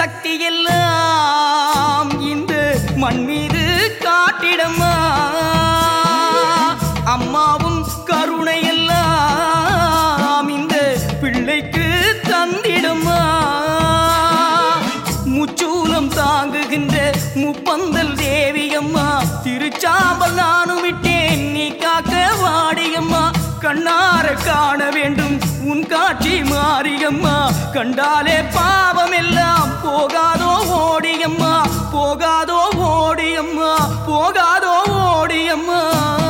சக்தி எல்லாம் இந்த மண் மீது காட்டிடம்மா அம்மாவும் கருணை எல்லாம் இந்த பிள்ளைக்கு தந்திடம்மா முச்சூலம் தாங்குகின்ற முப்பந்தல் தேவியம்மா திருச்சாம்பல் நானும் விட்டேன் நீ காக்க வாடியம்மா கண்ணார காண வேண்டும் உன் காட்சி மாறியம்மா கண்டாலே பாவம் எல்லாம் போகாதோ ஓடியம்மா போகாதோ ஓடியம்மா போகாதோ ஓடியம்மா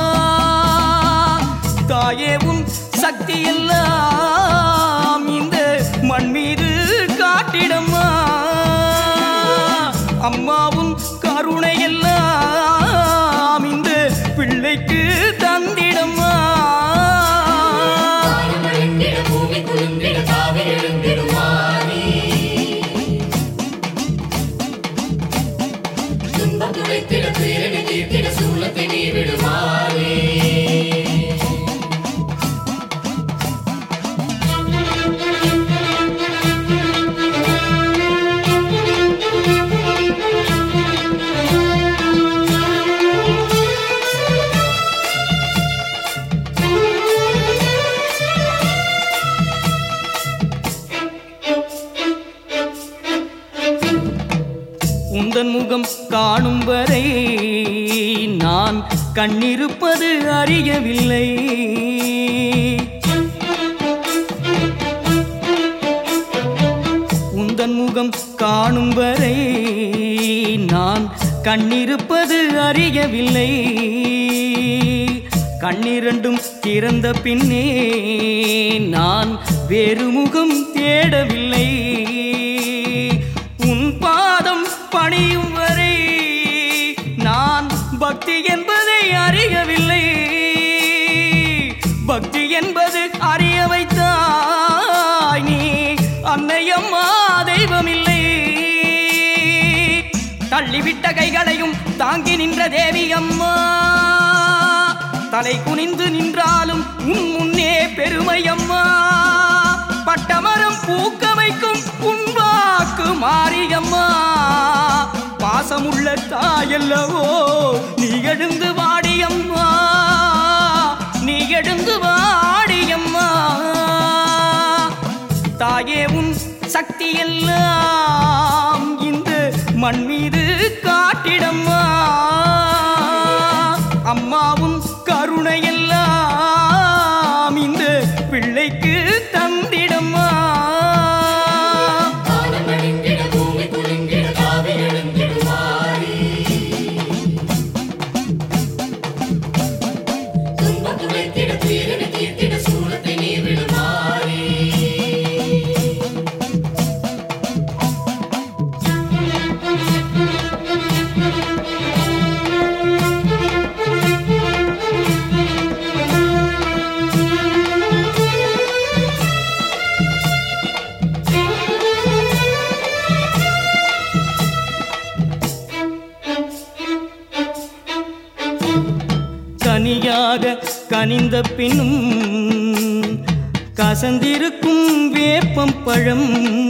தாயே உன் சக்தி எல்லாம் இந்த மண் மீது காட்டிடம்மா அம்மாவும் கருணை எல்லாம் இந்த பிள்ளைக்கு தந்திடம்மா வானம் அழிந்திட பூமி குலுங்கிட தாவி எழுந்திடுவானே துன்பம் துடைத்திட துயரனை தீர்த்திட சூலத்தை நீ விடுவானே உந்தன் முகம் காணும் வரை நான் கண்ணிருப்பது அறியவில்லை உந்தன் முகம் காணும் வரை நான் கண்ணிருப்பது அறியவில்லை கண்ணிரண்டும் திறந்த பின்னே நான் வேறு முகம் தேடவில்லை உன் பாதம் பணியும் வரை நான் பக்தி என்பதை அறியவில்லை பக்தி என்பது அறிய வைத்தாய் நீ அன்னையம்மா தெய்வமில்லை தள்ளிவிட்ட கைகளையும் தாங்கி நின்ற தேவி அம்மா தலை குனிந்து நின்றாலும் உன் முன்னே பெருமை அம்மா பட்டமரம் பூக்க வைக்கும் உன் வாக்கு மாரியம்மா பாசமுள்ள தாயல்லவோ நீ எழுந்து வாடியம்மா நீ எழுந்து வாடியம்மா தாயே உன் சக்தி எல்லாம் இந்த மண் மீது காட்டிடம்மா அம்மாவும் கருணை எல்லாம் இந்த பிள்ளைக்கு தந்திடம்மா வானம் அழிந்திட பூமி குலுங்கிட தாவி எழுந்திடுவானே துன்பம் துடைத்திட துயரனை தீர்த்திட சூலத்தை நீ விடுவானே கனியாக கனிந்த பின்னும் கசந்திருக்கும் வேப்பம் பழம்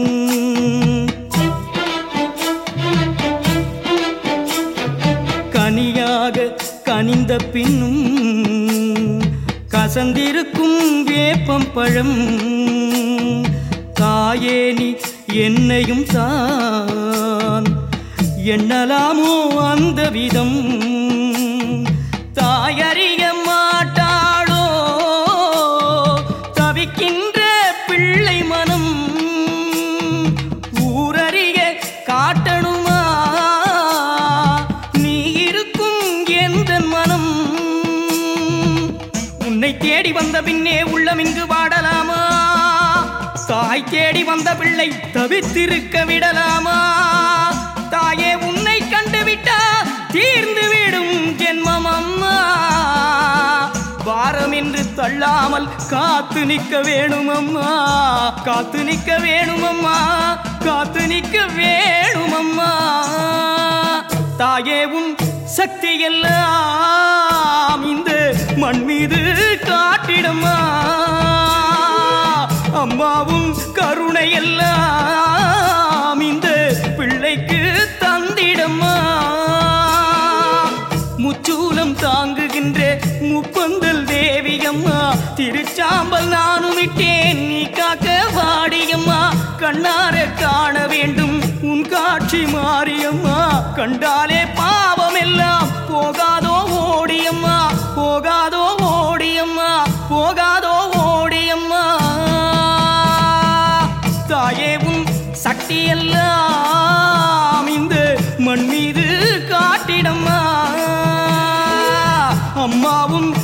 கனியாக கனிந்த பின்னும் கசந்திருக்கும் வேப்பம் பழம் தாயேனி என்னையும் தான் எண்ணலாமோ அந்த விதம் தாயறிய மாட்டாளோ தவிக்கின்ற பிள்ளை மனம் ஊரறிய காட்டணுமா நீ இருக்கும் எந்த மனம் உன்னை தேடி வந்த பின்னே உள்ளம் இங்கு வாடலாமா தாய் தேடி வந்த பிள்ளை தவித்திருக்க விடலாமா தாயே உன்னை கண்டு விட்டா தீர்ந்து விடும் ஜென்மம் அம்மா வாரம் என்று தள்ளாமல் காத்து நிற்க வேணும் அம்மா காத்து நிற்க வேணும் அம்மா காத்து நிற்க வேணும் அம்மா தாயே உன் சக்தி எல்லாம் இந்த மண் மீது காட்டிடம்மா அம்மாவும் கருணை எல்லாம் இந்த சாம்பல் நானும் விட்டேன் நீ காக்க வாடியம்மா கண்ணார காண வேண்டும் உன் காட்சி மாரியம்மா கண்டாலே பாவம் எல்லாம் போகாதோ ஓடியம்மா போகாதோ ஓடியம்மா போகாதோ ஓடியம்மா தாயே உன் சக்தி எல்லாம் இந்த மண் மீது காட்டிடம்மா அம்மாவும்